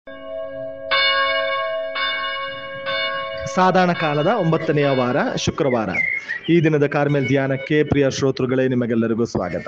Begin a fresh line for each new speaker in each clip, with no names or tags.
ಸಾಧಾರಣ ಕಾಲದ ಒಂಬತ್ತನೆಯ ವಾರ ಶುಕ್ರವಾರ ಈ ದಿನದ ಕಾರ್ಮೆಲ್ ಧ್ಯಾನಕ್ಕೆ ಪ್ರಿಯ ಶ್ರೋತೃಗಳೇ ನಿಮಗೆಲ್ಲರಿಗೂ ಸ್ವಾಗತ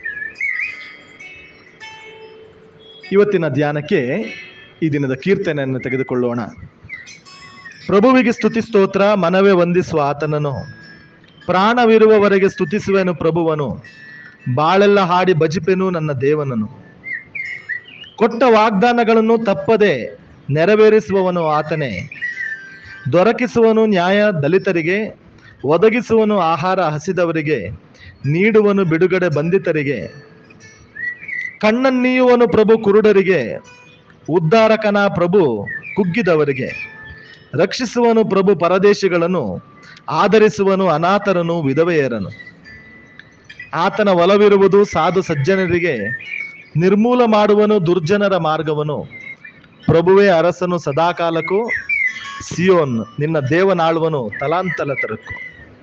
ಇವತ್ತಿನ ಧ್ಯಾನಕ್ಕೆ ಈ ದಿನದ ಕೀರ್ತನೆಯನ್ನು ತೆಗೆದುಕೊಳ್ಳೋಣ ಪ್ರಭುವಿಗೆ ಸ್ತುತಿ ಸ್ತೋತ್ರ ಮನವೇ ವಂದಿಸುವ ಆತನನು ಪ್ರಾಣವಿರುವವರೆಗೆ ಸ್ತುತಿಸುವೆನು ಪ್ರಭುವನು ಬಾಳೆಲ್ಲ ಹಾಡಿ ಭಜಿಪೆನು ನನ್ನ ದೇವನನು ಕೊಟ್ಟ ವಾಗ್ದಾನಗಳನ್ನು ತಪ್ಪದೆ ನೆರವೇರಿಸುವವನು ಆತನೇ ದೊರಕಿಸುವನು ನ್ಯಾಯ ದಲಿತರಿಗೆ ಒದಗಿಸುವನು ಆಹಾರ ಹಸಿದವರಿಗೆ ನೀಡುವನು ಬಿಡುಗಡೆ ಬಂಧಿತರಿಗೆ ಕಣ್ಣನ್ನೀಯುವನು ಪ್ರಭು ಕುರುಡರಿಗೆ ಉದ್ಧಾರಕನ ಪ್ರಭು ಕುಗ್ಗಿದವರಿಗೆ ರಕ್ಷಿಸುವನು ಪ್ರಭು ಪರದೇಶಿಗಳನ್ನು ಆಧರಿಸುವನು ಅನಾಥರನು ವಿಧವೆಯರನು ಆತನ ಒಲವಿರುವುದು ಸಾಧು ಸಜ್ಜನರಿಗೆ ನಿರ್ಮೂಲ ಮಾಡುವನು ದುರ್ಜನರ ಮಾರ್ಗವನು ಪ್ರಭುವೇ ಅರಸನು ಸದಾಕಾಲಕ್ಕೂ ಸಿಯೋನ್ ನಿನ್ನ ದೇವನಾಳುವನು ತಲಾಂತಲ ತರಕ್ಕು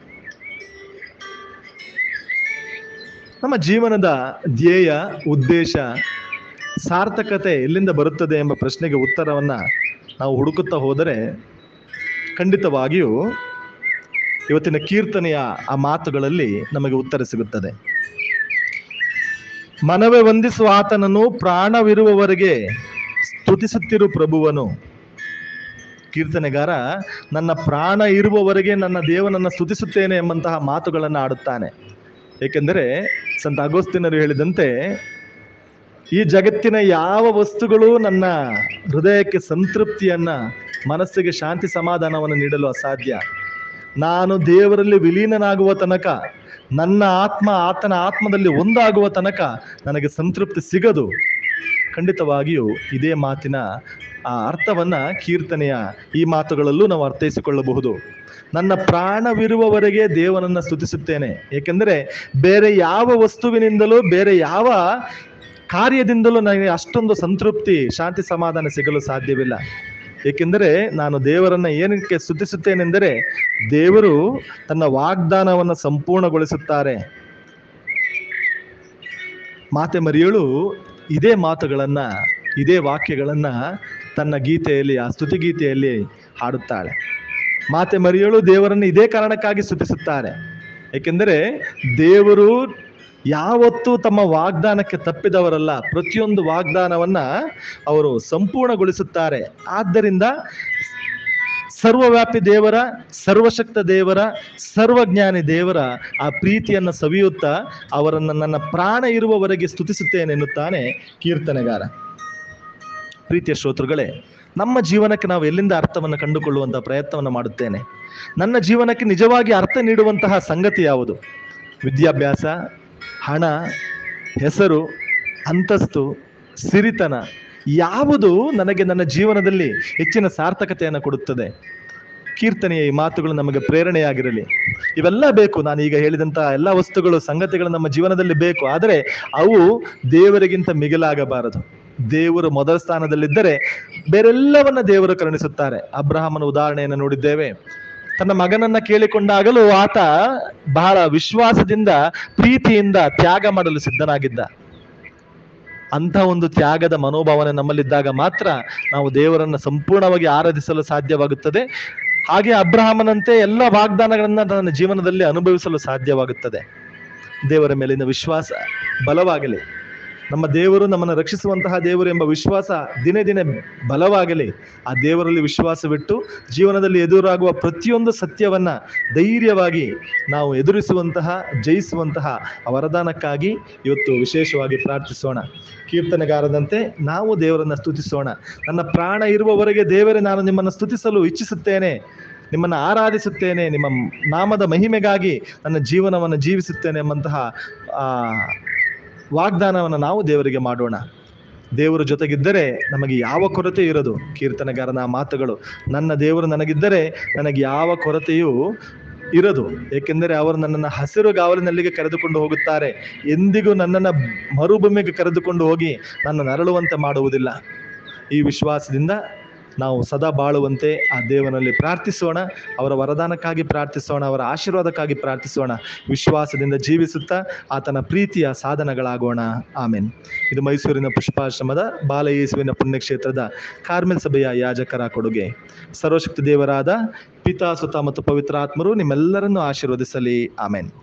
ನಮ್ಮ ಜೀವನದ ಧ್ಯೇಯ ಉದ್ದೇಶ ಸಾರ್ಥಕತೆ ಎಲ್ಲಿಂದ ಬರುತ್ತದೆ ಎಂಬ ಪ್ರಶ್ನೆಗೆ ಉತ್ತರವನ್ನ ನಾವು ಹುಡುಕುತ್ತಾ ಹೋದರೆ ಖಂಡಿತವಾಗಿಯೂ ಇವತ್ತಿನ ಕೀರ್ತನೆಯ ಆ ಮಾತುಗಳಲ್ಲಿ ನಮಗೆ ಉತ್ತರ ಸಿಗುತ್ತದೆ ಮನವೇ ವಂದಿಸುವ ಆತನನ್ನು ಪ್ರಾಣವಿರುವವರೆಗೆ ಸ್ತುತಿಸುತ್ತಿರು ಪ್ರಭುವನು ಕೀರ್ತನೆಗಾರ ನನ್ನ ಪ್ರಾಣ ಇರುವವರೆಗೆ ನನ್ನ ದೇವನನ್ನ ಸ್ತುತಿಸುತ್ತೇನೆ ಎಂಬಂತಹ ಮಾತುಗಳನ್ನು ಆಡುತ್ತಾನೆ ಏಕೆಂದರೆ ಸಂತ ಅಗೋಸ್ತಿನರು ಹೇಳಿದಂತೆ ಈ ಜಗತ್ತಿನ ಯಾವ ವಸ್ತುಗಳು ನನ್ನ ಹೃದಯಕ್ಕೆ ಸಂತೃಪ್ತಿಯನ್ನ ಮನಸ್ಸಿಗೆ ಶಾಂತಿ ಸಮಾಧಾನವನ್ನು ನೀಡಲು ಅಸಾಧ್ಯ ನಾನು ದೇವರಲ್ಲಿ ವಿಲೀನನಾಗುವ ತನಕ ನನ್ನ ಆತ್ಮ ಆತನ ಆತ್ಮದಲ್ಲಿ ಒಂದಾಗುವ ತನಕ ನನಗೆ ಸಂತೃಪ್ತಿ ಸಿಗದು ಖಂಡಿತವಾಗಿಯೂ ಇದೇ ಮಾತಿನ ಆ ಅರ್ಥವನ್ನ ಕೀರ್ತನೆಯ ಈ ಮಾತುಗಳಲ್ಲೂ ನಾವು ಅರ್ಥೈಸಿಕೊಳ್ಳಬಹುದು ನನ್ನ ಪ್ರಾಣವಿರುವವರೆಗೆ ದೇವನನ್ನ ಸ್ತುತಿಸುತ್ತೇನೆ ಏಕೆಂದರೆ ಬೇರೆ ಯಾವ ವಸ್ತುವಿನಿಂದಲೂ ಬೇರೆ ಯಾವ ಕಾರ್ಯದಿಂದಲೂ ನನಗೆ ಅಷ್ಟೊಂದು ಸಂತೃಪ್ತಿ ಶಾಂತಿ ಸಮಾಧಾನ ಸಿಗಲು ಸಾಧ್ಯವಿಲ್ಲ ಏಕೆಂದರೆ ನಾನು ದೇವರನ್ನ ಏನಕ್ಕೆ ಸ್ತುತಿಸುತ್ತೇನೆಂದರೆ ದೇವರು ತನ್ನ ವಾಗ್ದಾನವನ್ನು ಸಂಪೂರ್ಣಗೊಳಿಸುತ್ತಾರೆ ಮಾತೆ ಮರಿಯಳು ಇದೇ ಮಾತುಗಳನ್ನ ಇದೇ ವಾಕ್ಯಗಳನ್ನ ತನ್ನ ಗೀತೆಯಲ್ಲಿ ಆ ಸ್ತುತಿ ಗೀತೆಯಲ್ಲಿ ಹಾಡುತ್ತಾಳೆ ಮಾತೆ ಮರಿಯಳು ದೇವರನ್ನು ಇದೇ ಕಾರಣಕ್ಕಾಗಿ ಸ್ತುತಿಸುತ್ತಾರೆ ಏಕೆಂದರೆ ದೇವರು ಯಾವತ್ತೂ ತಮ್ಮ ವಾಗ್ದಾನಕ್ಕೆ ತಪ್ಪಿದವರಲ್ಲ ಪ್ರತಿಯೊಂದು ವಾಗ್ದಾನವನ್ನ ಅವರು ಸಂಪೂರ್ಣಗೊಳಿಸುತ್ತಾರೆ ಆದ್ದರಿಂದ ಸರ್ವವ್ಯಾಪಿ ದೇವರ ಸರ್ವಶಕ್ತ ದೇವರ ಸರ್ವಜ್ಞಾನಿ ದೇವರ ಆ ಪ್ರೀತಿಯನ್ನ ಸವಿಯುತ್ತಾ ಅವರನ್ನ ನನ್ನ ಪ್ರಾಣ ಇರುವವರೆಗೆ ಸ್ತುತಿಸುತ್ತೇನೆ ಎನ್ನುತ್ತಾನೆ ಕೀರ್ತನೆಗಾರ ಪ್ರೀತಿಯ ಶ್ರೋತೃಗಳೇ ನಮ್ಮ ಜೀವನಕ್ಕೆ ನಾವು ಎಲ್ಲಿಂದ ಅರ್ಥವನ್ನು ಕಂಡುಕೊಳ್ಳುವಂತಹ ಪ್ರಯತ್ನವನ್ನು ಮಾಡುತ್ತೇನೆ ನನ್ನ ಜೀವನಕ್ಕೆ ನಿಜವಾಗಿ ಅರ್ಥ ನೀಡುವಂತಹ ಸಂಗತಿ ಯಾವುದು ವಿದ್ಯಾಭ್ಯಾಸ ಹಣ ಹೆಸರು ಅಂತಸ್ತು ಸಿರಿತನ ಯಾವುದು ನನಗೆ ನನ್ನ ಜೀವನದಲ್ಲಿ ಹೆಚ್ಚಿನ ಸಾರ್ಥಕತೆಯನ್ನು ಕೊಡುತ್ತದೆ ಕೀರ್ತನೆಯ ಈ ಮಾತುಗಳು ನಮಗೆ ಪ್ರೇರಣೆಯಾಗಿರಲಿ ಇವೆಲ್ಲ ಬೇಕು ನಾನು ಈಗ ಹೇಳಿದಂತಹ ಎಲ್ಲ ವಸ್ತುಗಳು ಸಂಗತಿಗಳು ನಮ್ಮ ಜೀವನದಲ್ಲಿ ಬೇಕು ಆದರೆ ಅವು ದೇವರಿಗಿಂತ ಮಿಗಿಲಾಗಬಾರದು ದೇವರು ಮೊದಲ ಸ್ಥಾನದಲ್ಲಿದ್ದರೆ ಬೇರೆಲ್ಲವನ್ನ ದೇವರು ಕರುಣಿಸುತ್ತಾರೆ ಅಬ್ರಹಾಮನ ಉದಾಹರಣೆಯನ್ನು ನೋಡಿದ್ದೇವೆ ತನ್ನ ಮಗನನ್ನ ಕೇಳಿಕೊಂಡಾಗಲೂ ಆತ ಬಹಳ ವಿಶ್ವಾಸದಿಂದ ಪ್ರೀತಿಯಿಂದ ತ್ಯಾಗ ಮಾಡಲು ಸಿದ್ಧನಾಗಿದ್ದ ಅಂತ ಒಂದು ತ್ಯಾಗದ ಮನೋಭಾವನೆ ನಮ್ಮಲ್ಲಿದ್ದಾಗ ಮಾತ್ರ ನಾವು ದೇವರನ್ನ ಸಂಪೂರ್ಣವಾಗಿ ಆರಾಧಿಸಲು ಸಾಧ್ಯವಾಗುತ್ತದೆ ಹಾಗೆ ಅಬ್ರಹಾಮನಂತೆ ಎಲ್ಲ ವಾಗ್ದಾನಗಳನ್ನ ನನ್ನ ಜೀವನದಲ್ಲಿ ಅನುಭವಿಸಲು ಸಾಧ್ಯವಾಗುತ್ತದೆ ದೇವರ ಮೇಲಿನ ವಿಶ್ವಾಸ ಬಲವಾಗಲಿ ನಮ್ಮ ದೇವರು ನಮ್ಮನ್ನು ರಕ್ಷಿಸುವಂತಹ ದೇವರು ಎಂಬ ವಿಶ್ವಾಸ ದಿನೇ ದಿನೇ ಬಲವಾಗಲಿ ಆ ದೇವರಲ್ಲಿ ವಿಶ್ವಾಸವಿಟ್ಟು ಜೀವನದಲ್ಲಿ ಎದುರಾಗುವ ಪ್ರತಿಯೊಂದು ಸತ್ಯವನ್ನ ಧೈರ್ಯವಾಗಿ ನಾವು ಎದುರಿಸುವಂತಹ ಜಯಿಸುವಂತಹ ಆ ವರದಾನಕ್ಕಾಗಿ ಇವತ್ತು ವಿಶೇಷವಾಗಿ ಪ್ರಾರ್ಥಿಸೋಣ ಕೀರ್ತನೆಗಾರದಂತೆ ನಾವು ದೇವರನ್ನ ಸ್ತುತಿಸೋಣ ನನ್ನ ಪ್ರಾಣ ಇರುವವರೆಗೆ ದೇವರೇ ನಾನು ನಿಮ್ಮನ್ನು ಸ್ತುತಿಸಲು ಇಚ್ಛಿಸುತ್ತೇನೆ ನಿಮ್ಮನ್ನು ಆರಾಧಿಸುತ್ತೇನೆ ನಿಮ್ಮ ನಾಮದ ಮಹಿಮೆಗಾಗಿ ನನ್ನ ಜೀವನವನ್ನು ಜೀವಿಸುತ್ತೇನೆ ಎಂಬಂತಹ ಆ ವಾಗ್ದಾನವನ್ನು ನಾವು ದೇವರಿಗೆ ಮಾಡೋಣ ದೇವರು ಜೊತೆಗಿದ್ದರೆ ನಮಗೆ ಯಾವ ಕೊರತೆ ಇರೋದು ಕೀರ್ತನೆಗಾರನ ಆ ಮಾತುಗಳು ನನ್ನ ದೇವರು ನನಗಿದ್ದರೆ ನನಗೆ ಯಾವ ಕೊರತೆಯೂ ಇರದು ಏಕೆಂದರೆ ಅವರು ನನ್ನನ್ನು ಹಸಿರು ಗಾವಲಿನಲ್ಲಿಗೆ ಕರೆದುಕೊಂಡು ಹೋಗುತ್ತಾರೆ ಎಂದಿಗೂ ನನ್ನನ್ನು ಮರುಭೂಮಿಗೆ ಕರೆದುಕೊಂಡು ಹೋಗಿ ನನ್ನ ನರಳುವಂತೆ ಮಾಡುವುದಿಲ್ಲ ಈ ವಿಶ್ವಾಸದಿಂದ ನಾವು ಸದಾ ಬಾಳುವಂತೆ ಆ ದೇವನಲ್ಲಿ ಪ್ರಾರ್ಥಿಸೋಣ ಅವರ ವರದಾನಕ್ಕಾಗಿ ಪ್ರಾರ್ಥಿಸೋಣ ಅವರ ಆಶೀರ್ವಾದಕ್ಕಾಗಿ ಪ್ರಾರ್ಥಿಸೋಣ ವಿಶ್ವಾಸದಿಂದ ಜೀವಿಸುತ್ತಾ ಆತನ ಪ್ರೀತಿಯ ಸಾಧನಗಳಾಗೋಣ ಆಮೇನ್ ಇದು ಮೈಸೂರಿನ ಪುಷ್ಪಾಶ್ರಮದ ಬಾಲಯೇಸುವಿನ ಪುಣ್ಯಕ್ಷೇತ್ರದ ಕಾರ್ಮೆಲ್ ಸಭೆಯ ಯಾಜಕರ ಕೊಡುಗೆ ಸರ್ವಶಕ್ತಿ ದೇವರಾದ ಪಿತಾ ಸುತ ಮತ್ತು ಪವಿತ್ರಾತ್ಮರು ನಿಮ್ಮೆಲ್ಲರನ್ನು ಆಶೀರ್ವದಿಸಲಿ ಆಮೇನ್